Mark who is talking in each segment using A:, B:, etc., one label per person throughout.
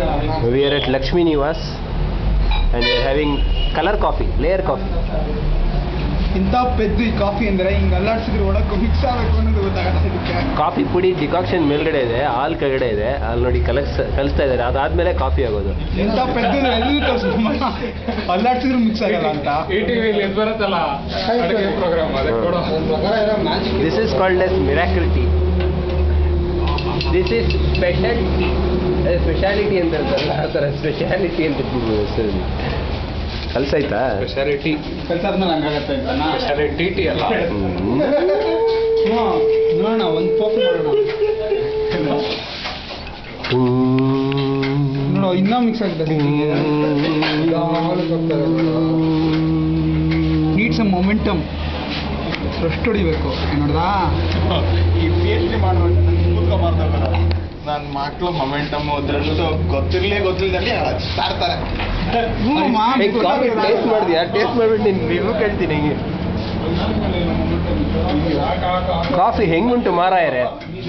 A: We are at Lakshmi Niwas and we are having color coffee, layer coffee.
B: ಇಂಥ ಪೆದ್ದು ಈ coffee ಅಂದ್ರೆ ಹಿಂಗೆ ಅಲ್ಲಾಡ್ಸಿದ್ರೆ ಒಳಕ್ಕೆ ಮಿಕ್ಸ್ ಆಗಬೇಕು ಅನ್ನೋದು ಗೊತ್ತಾಗಲ್ಲ ಇದಕ್ಕೆ
A: ಕಾಫಿ ಪುಡಿ ಡಿಕಾಕ್ಷನ್ ಮೇಲ್ಗಡೆ ಇದೆ ಹಾಲ್ ಕೆಳಗಡೆ ಇದೆ ಅಲ್ಲಿ ನೋಡಿ ಕಲಸ್ ಕಲಿಸ್ತಾ ಇದ್ದಾರೆ ಅದಾದ್ಮೇಲೆ ಕಾಫಿ ಆಗೋದು
B: ಇಂಥ ಪೆದ್ದು ಎಲ್ಲೂ ಕಳ್ಸ್ಬಿಟ್ಟು ಅಲ್ಲಾಡ್ಸಿದ್ರು ಮಿಕ್ಸ್ ಆಗಲ್ಲ ಅಂತ
C: ಈ ಟಿವಿಲಿ ಇದು ಬರುತ್ತಲ್ಲ ಅಡುಗೆ ಪ್ರೋಗ್ರಾಮ್ ಅದಕ್ಕೆ ಕೊಡೋ
A: this is called as miracle tea this is speciality speciality ಅಂತ ಇರ್ತಲ್ಲ ಆ ಥರ ಸ್ಪೆಷಾಲಿಟಿ ಅಂತ ಇಟ್ಬಿಡ್ಬೋದು ಹೆಸರು ಕಲ್ಸಾಯ್ತಾ
C: ಸ್ಪೆಷಾಲಿಟಿ
B: ಕಲ್ಸಾದ್ಮೇಲೆ ಹಂಗಾಗತ್ತೆ ಅಂತನಾ
C: ಸ್ಪೆಷಾಲಿಟಿ ಟಿ ಅಲ್ಲ
A: ಹ್ಮ್.
B: ಹ್ಞೂ ನೋಡೋಣ ಒಂದು ಪೋಪ್ ನೋಡೋಣ ನೋಡು ಇನ್ನೂ ಮಿಕ್ಸ್ ಆಗ್ತದೆ ನೀಡ್ ಸಮ್ ಮೊಮೆಂಟಮ್ ರಸ್ಟ್ ಹೊಡಿಬೇಕು ನೋಡ್ದಾ
D: ಈ ಪಿ ಎಚ್ ಡಿ ಮಾಡ್ಬೇಕು ಕೂತ್ಕೊಂಬಾರ್ದಲ್ಲ ನನ್ನ ಮಕ್ಳು ಮೊಮೆಂಟಮ್ ಅದ್ರಷ್ಟು ಗೊತ್ತಿರ್ಲಿ ಗೊತ್ತಿಲ್ದಲ್ಲಿ ಹಚ್ತಾರ್ತಾರೆ
B: ಹ್ಞೂ ಮಾ
A: ಹೆಂಗ್ ಕಾಫಿ ಟೇಸ್ಟ್ ಮಾಡಿದ್ಯಾ ಟೇಸ್ಟ್ ಮಾಡ್ಬಿಟ್ಟು ನಿನ್ ರಿವ್ಯೂ ಕೇಳ್ತೀನಿ ಹಿಂಗೆ ಕಾಫಿ ಹೆಂಗುಂಟು ಮಾರಾಯರೆ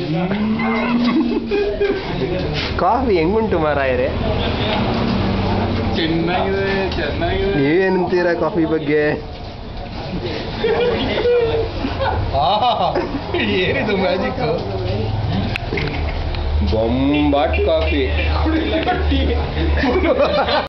A: ಕಾಫಿ ಹೆಂಗುಂಟು ಮಾರಾಯರೆ
C: ಚೆನ್ನಾಗಿದೆ ಚೆನ್ನಾಗಿದೆ
A: ನೀವೇನಂತೀರಾ ಕಾಫಿ ಬಗ್ಗೆ
D: ಏನಿದು ಮ್ಯಾಜಿಕ್
A: ಬೊಂಬಾಟ್ ಕಾಫಿ